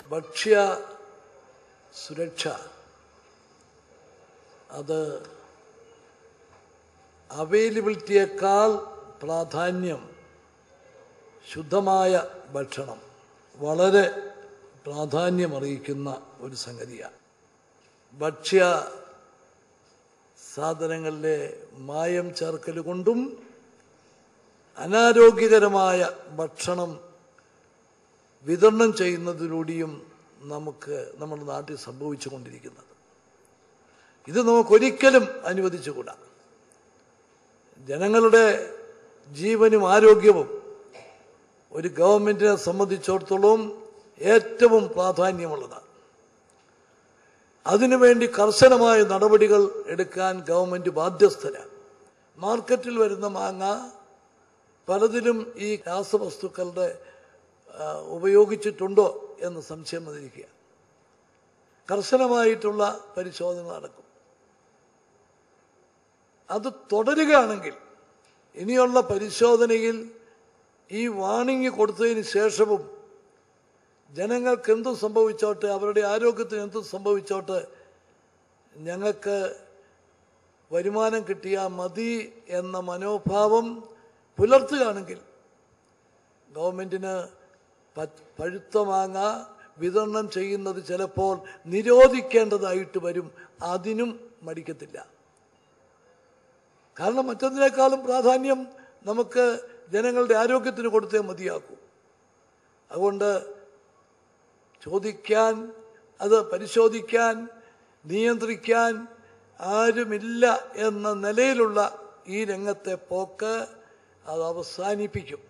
ഭക്ഷ്യ സുരക്ഷ അത് അവൈലബിലിറ്റിയേക്കാൾ പ്രാധാന്യം ശുദ്ധമായ ഭക്ഷണം വളരെ പ്രാധാന്യമറിയിക്കുന്ന ഒരു സംഗതിയാണ് ഭക്ഷ്യ സാധനങ്ങളിലെ മായം ചേർക്കൽ കൊണ്ടും അനാരോഗ്യകരമായ ഭക്ഷണം വിതരണം ചെയ്യുന്നതിലൂടെയും നമുക്ക് നമ്മുടെ നാട്ടിൽ സംഭവിച്ചു കൊണ്ടിരിക്കുന്നത് ഇത് നമുക്കൊരിക്കലും അനുവദിച്ചുകൂടാ ജനങ്ങളുടെ ജീവനും ആരോഗ്യവും ഒരു ഗവൺമെന്റിനെ സംബന്ധിച്ചിടത്തോളം ഏറ്റവും പ്രാധാന്യമുള്ളതാണ് അതിനുവേണ്ടി കർശനമായ നടപടികൾ എടുക്കാൻ ഗവൺമെന്റ് ബാധ്യസ്ഥരാണ് മാർക്കറ്റിൽ വരുന്ന മാങ്ങ പലതിലും ഈ രാസവസ്തുക്കളുടെ ആ, ഉപയോഗിച്ചിട്ടുണ്ടോ എന്ന് സംശയം വന്നിരിക്കുക കർശനമായിട്ടുള്ള പരിശോധന നടക്കും അത് തുടരുകയാണെങ്കിൽ ഇനിയുള്ള പരിശോധനയിൽ ഈ വാണിംഗ് കൊടുത്തതിന് ശേഷവും ജനങ്ങൾക്ക് എന്തു സംഭവിച്ചോട്ടെ അവരുടെ ആരോഗ്യത്തിന് എന്തു സംഭവിച്ചോട്ടെ ഞങ്ങൾക്ക് വരുമാനം കിട്ടിയാൽ മതി എന്ന മനോഭാവം പുലർത്തുകയാണെങ്കിൽ ഗവൺമെന്റിന് പ- പഴുത്ത മാങ്ങ വിതരണം ചെയ്യുന്നത് ചിലപ്പോൾ നിരോധിക്കേണ്ടതായിട്ട് വരും അതിനും മടിക്കത്തില്ല കാരണം മറ്റൊന്നിനേക്കാളും പ്രാധാന്യം നമുക്ക് ജനങ്ങളുടെ ആരോഗ്യത്തിന് കൊടുത്തേ മതിയാക്കൂ അതുകൊണ്ട് ചോദിക്കാൻ അത് പരിശോധിക്കാൻ നിയന്ത്രിക്കാൻ ആരുമില്ല എന്ന നിലയിലുള്ള ഈ രംഗത്തെ പോക്ക് അത് അവസാനിപ്പിക്കും